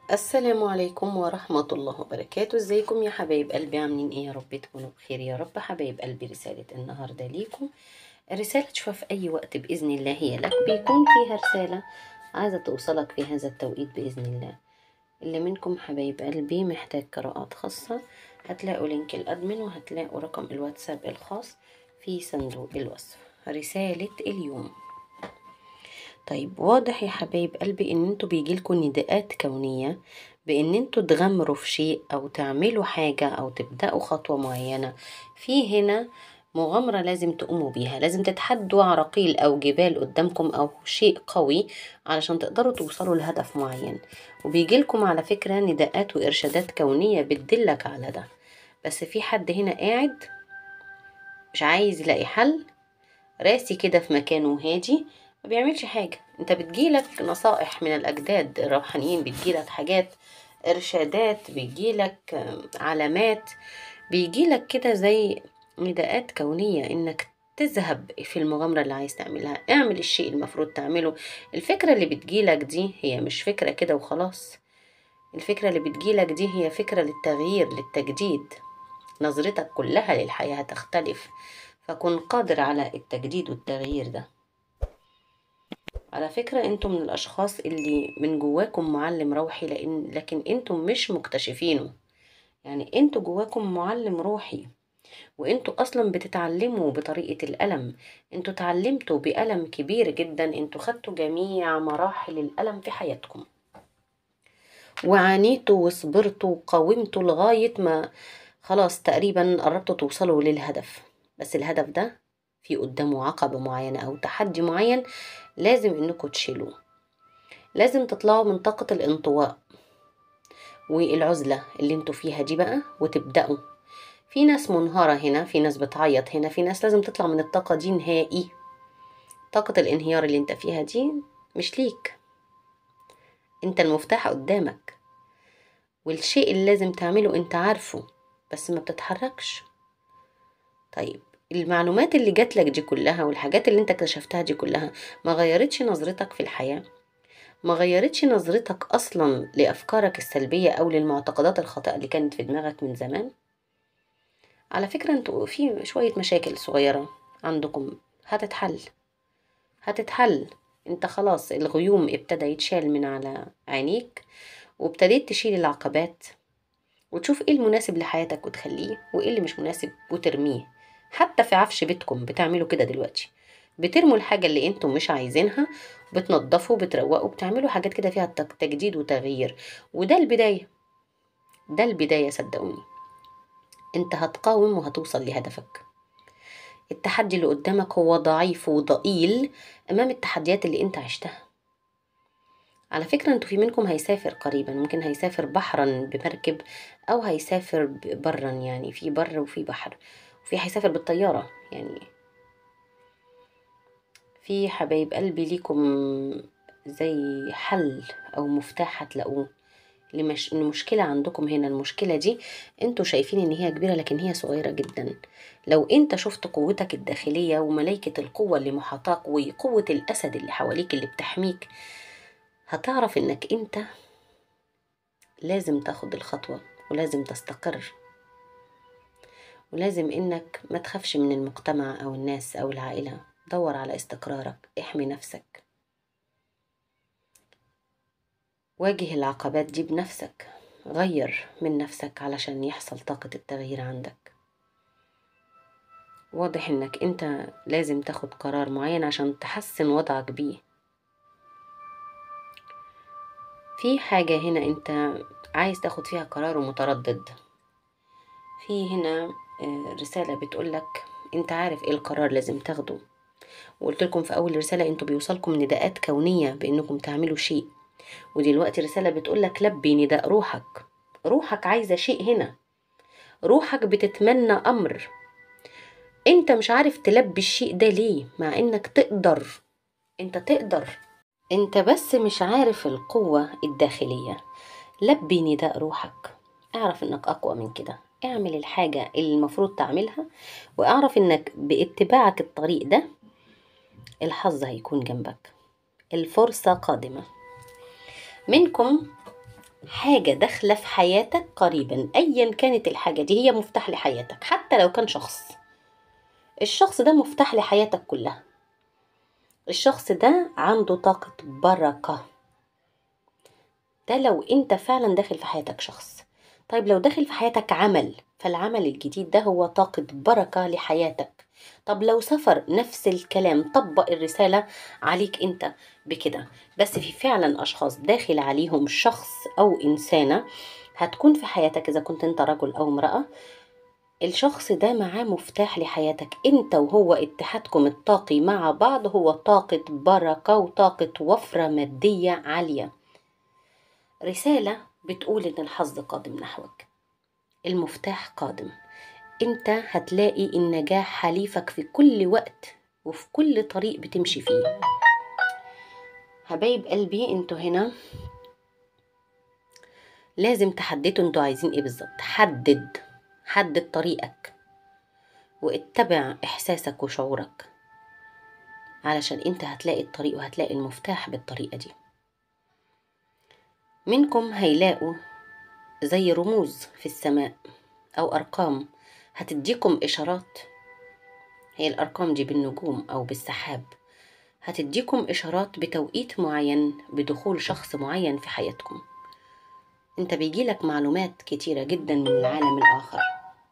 السلام عليكم ورحمة الله وبركاته ازيكم يا حبايب قلبي عاملين ايه يا رب تكونوا بخير يا رب حبايب قلبي رسالة النهاردة ليكم رسالة تشوفها في أي وقت بإذن الله هي لك بيكون فيها رسالة عايزة توصلك في هذا التوقيت بإذن الله اللي منكم حبايب قلبي محتاج قراءات خاصة هتلاقوا لينك الأدمن وهتلاقوا رقم الواتساب الخاص في صندوق الوصف رسالة اليوم طيب واضح يا حبايب قلبي ان انتوا بيجيلكوا نداءات كونية بان انتوا تغامروا في شيء او تعملوا حاجة او تبدأوا خطوة معينة في هنا مغامرة لازم تقوموا بيها لازم تتحدوا عراقيل او جبال قدامكم او شيء قوي علشان تقدروا توصلوا لهدف معين وبيجيلكم على فكرة نداءات وارشادات كونية بتدلك على ده بس في حد هنا قاعد مش عايز يلاقي حل راسي كده في مكانه هادي ما بيعملش حاجة انت بتجيلك نصائح من الأجداد الروحانيين بتجيلك حاجات إرشادات بيجيلك علامات بيجيلك كده زي نداءات كونية إنك تذهب في المغامرة اللي عايز تعملها اعمل الشيء المفروض تعمله الفكرة اللي بتجيلك دي هي مش فكرة كده وخلاص الفكرة اللي بتجيلك دي هي فكرة للتغيير للتجديد نظرتك كلها للحياة هتختلف فكن قادر على التجديد والتغيير ده على فكرة انتم من الاشخاص اللي من جواكم معلم روحي لان لكن انتم مش مكتشفينه يعني انتوا جواكم معلم روحي وانتوا اصلا بتتعلموا بطريقة الالم انتوا اتعلمتوا بألم كبير جدا انتوا خدتوا جميع مراحل الالم في حياتكم وعانيتوا وصبرتوا وقاومتوا لغاية ما خلاص تقريبا قربتوا توصلوا للهدف بس الهدف ده في قدامه عقبة معينة أو تحدي معين لازم إنكم تشيلوه لازم تطلعوا من طاقة الانطواء والعزلة اللي انتوا فيها دي بقى وتبدأوا في ناس منهارة هنا في ناس بتعيط هنا في ناس لازم تطلع من الطاقة دي نهائي طاقة الانهيار اللي انت فيها دي مش ليك انت المفتاح قدامك والشيء اللي لازم تعمله انت عارفه بس ما بتتحركش طيب المعلومات اللي جاتلك دي كلها والحاجات اللي انت اكتشفتها دي كلها ما غيرتش نظرتك في الحياة ما غيرتش نظرتك اصلا لافكارك السلبية او للمعتقدات الخاطئة اللي كانت في دماغك من زمان على فكرة انتوا في شوية مشاكل صغيرة عندكم هتتحل هتتحل انت خلاص الغيوم ابتدى يتشال من على عينيك وابتديت تشيل العقبات وتشوف ايه المناسب لحياتك وتخليه وايه اللي مش مناسب وترميه حتى في عفش بيتكم بتعملوا كده دلوقتي بترموا الحاجة اللي انتم مش عايزينها بتنضفوا بتروقوا بتعملوا حاجات كده فيها تجديد وتغيير وده البداية ده البداية صدقوني انت هتقاوم وهتوصل لهدفك التحدي اللي قدامك هو ضعيف وضئيل امام التحديات اللي انت عشتها على فكرة انتوا في منكم هيسافر قريبا ممكن هيسافر بحرا بمركب او هيسافر برا يعني في بر وفي بحر وفي هيسافر بالطيارة يعني في حبايب قلبي ليكم زي حل او مفتاح هتلاقوه لمش... المشكلة عندكم هنا المشكلة دي انتوا شايفين ان هي كبيرة لكن هي صغيرة جدا لو انت شفت قوتك الداخلية وملايكة القوة اللي محاطاك وقوة الاسد اللي حواليك اللي بتحميك هتعرف انك انت لازم تاخد الخطوة ولازم تستقر ولازم انك ما تخافش من المجتمع او الناس او العائلة دور على استقرارك احمي نفسك واجه العقبات دي بنفسك غير من نفسك علشان يحصل طاقة التغيير عندك واضح انك انت لازم تاخد قرار معين عشان تحسن وضعك بيه في حاجة هنا انت عايز تاخد فيها قرار ومتردد في هنا رسالة بتقولك انت عارف ايه القرار لازم تاخده وقلت لكم في اول رسالة انتوا بيوصلكم نداءات كونية بانكم تعملوا شيء ودلوقتي رسالة بتقولك لبي نداء روحك روحك عايزة شيء هنا روحك بتتمنى امر انت مش عارف تلبي الشيء ده ليه مع انك تقدر انت تقدر انت بس مش عارف القوة الداخلية لبي نداء روحك اعرف انك اقوى من كده اعمل الحاجة اللي المفروض تعملها واعرف انك باتباعك الطريق ده الحظ هيكون جنبك الفرصة قادمة منكم حاجة داخلة في حياتك قريبا أيا كانت الحاجة دي هي مفتاح لحياتك حتى لو كان شخص الشخص ده مفتاح لحياتك كلها الشخص ده عنده طاقة بركة ده لو انت فعلا داخل في حياتك شخص طيب لو داخل في حياتك عمل فالعمل الجديد ده هو طاقة بركة لحياتك طب لو سفر نفس الكلام طبق الرسالة عليك انت بكده بس في فعلا اشخاص داخل عليهم شخص او انسانة هتكون في حياتك اذا كنت انت رجل او امرأة الشخص ده معاه مفتاح لحياتك انت وهو اتحادكم الطاقي مع بعض هو طاقة بركة وطاقة وفرة مادية عالية رسالة بتقول ان الحظ قادم نحوك المفتاح قادم انت هتلاقي النجاح حليفك في كل وقت وفي كل طريق بتمشي فيه حبايب قلبي انتوا هنا لازم تحددوا انتوا عايزين ايه بالظبط حدد حدد طريقك واتبع احساسك وشعورك علشان انت هتلاقي الطريق وهتلاقي المفتاح بالطريقة دي منكم هيلاقوا زي رموز في السماء أو أرقام هتديكم إشارات هي الأرقام دي بالنجوم أو بالسحاب هتديكم إشارات بتوقيت معين بدخول شخص معين في حياتكم انت بيجيلك معلومات كتيرة جدا من العالم الآخر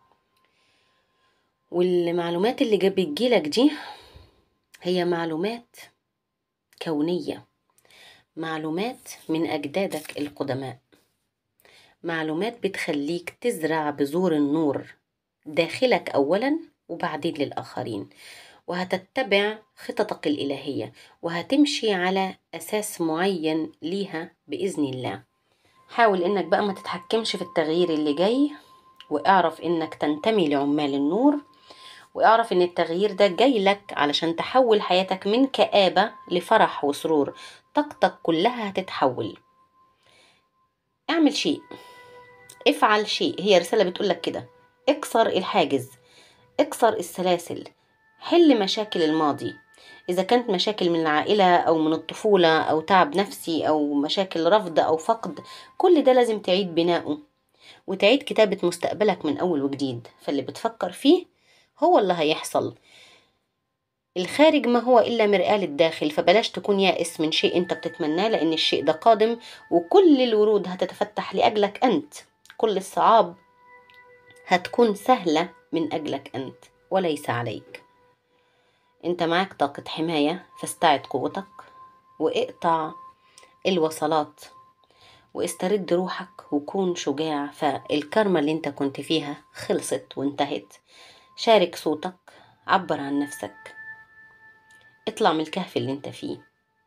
والمعلومات اللي جا- بتجيلك دي هي معلومات كونية معلومات من أجدادك القدماء معلومات بتخليك تزرع بذور النور داخلك أولا وبعدين للآخرين وهتتبع خططك الإلهية وهتمشي على أساس معين ليها بإذن الله حاول إنك بقى ما تتحكمش في التغيير اللي جاي واعرف إنك تنتمي لعمال النور واعرف إن التغيير ده جاي لك علشان تحول حياتك من كآبة لفرح وسرور طاقتك كلها هتتحول اعمل شيء افعل شيء هي رسالة بتقولك كده اكسر الحاجز اكسر السلاسل حل مشاكل الماضي إذا كانت مشاكل من العائلة أو من الطفولة أو تعب نفسي أو مشاكل رفض أو فقد كل ده لازم تعيد بناؤه وتعيد كتابة مستقبلك من أول وجديد فاللي بتفكر فيه هو اللي هيحصل الخارج ما هو إلا مرآة للداخل فبلاش تكون يائس من شيء أنت بتتمناه لأن الشيء ده قادم وكل الورود هتتفتح لأجلك أنت كل الصعاب هتكون سهلة من أجلك أنت وليس عليك أنت معك طاقة حماية فاستعد قوتك واقطع الوصلات واسترد روحك وكون شجاع فالكرمة اللي انت كنت فيها خلصت وانتهت شارك صوتك عبر عن نفسك اطلع من الكهف اللي انت فيه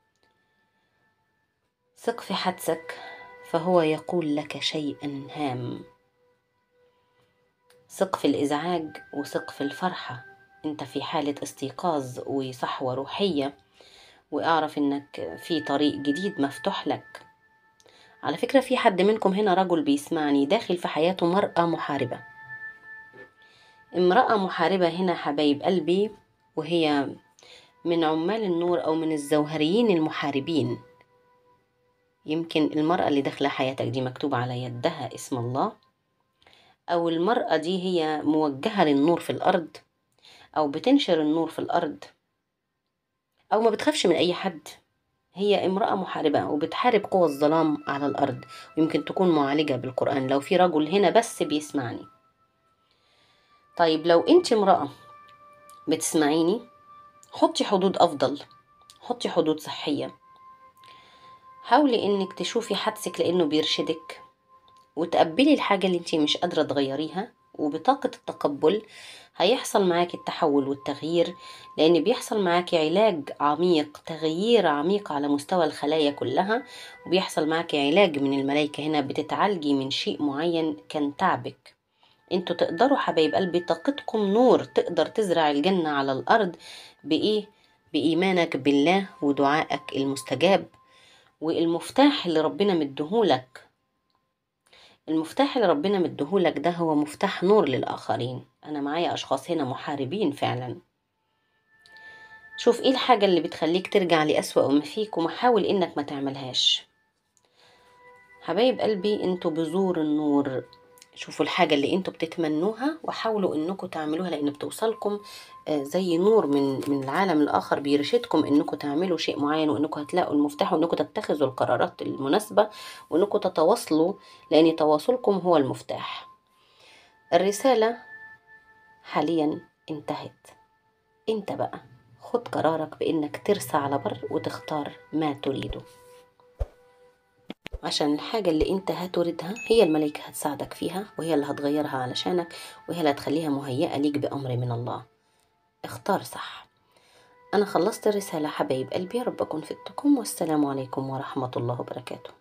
ثق في حدسك فهو يقول لك شيئا هام ثق في الإزعاج وثق في الفرحة انت في حالة استيقاظ وصحوة روحية واعرف انك في طريق جديد مفتوح لك على فكرة في حد منكم هنا رجل بيسمعني داخل في حياته مرأة محاربة امرأة محاربة هنا حبايب قلبي وهي من عمال النور أو من الزوهريين المحاربين يمكن المرأة اللي داخلة حياتك دي مكتوب على يدها اسم الله أو المرأة دي هي موجهة للنور في الأرض أو بتنشر النور في الأرض أو ما بتخافش من أي حد هي امرأة محاربة وبتحارب قوى الظلام على الأرض ويمكن تكون معالجة بالقرآن لو في رجل هنا بس بيسمعني طيب لو انت امرأة بتسمعيني حطي حدود أفضل حطي حدود صحية حاولي انك تشوفي حدسك لانه بيرشدك وتقبلي الحاجة اللي انت مش قادرة تغيريها وبطاقة التقبل هيحصل معاكي التحول والتغيير لأن بيحصل معاكي علاج عميق تغيير عميق على مستوى الخلايا كلها وبيحصل معاكي علاج من الملايكة هنا بتتعالجي من شيء معين كان تعبك انتوا تقدروا حبايب قلبي طاقتكم نور تقدر تزرع الجنة على الأرض بإيه؟ بإيمانك بالله ودعائك المستجاب والمفتاح اللي ربنا مديهولك المفتاح اللي ربنا مديهولك ده هو مفتاح نور للآخرين أنا معايا أشخاص هنا محاربين فعلا شوف إيه الحاجة اللي بتخليك ترجع لأسوأ ما فيك ومحاول إنك ما تعملهاش حبايب قلبي انتوا بذور النور شوفوا الحاجة اللي انتوا بتتمنوها وحاولوا انكم تعملوها لان بتوصلكم آه، زي نور من من العالم الاخر بيرشدكم انكم تعملوا شيء معين وانكم هتلاقوا المفتاح وانكم تتخذوا القرارات المناسبة وانكم تتواصلوا لان تواصلكم هو المفتاح الرسالة حاليا انتهت انت بقى خد قرارك بانك ترسى على بر وتختار ما تريده عشان الحاجة اللي انت هتريدها هي الملائكة هتساعدك فيها وهي اللي هتغيرها علشانك وهي اللي هتخليها مهيئة ليك بأمر من الله اختار صح أنا خلصت الرسالة حبايب قلبي يا رب أكون فدتكم والسلام عليكم ورحمة الله وبركاته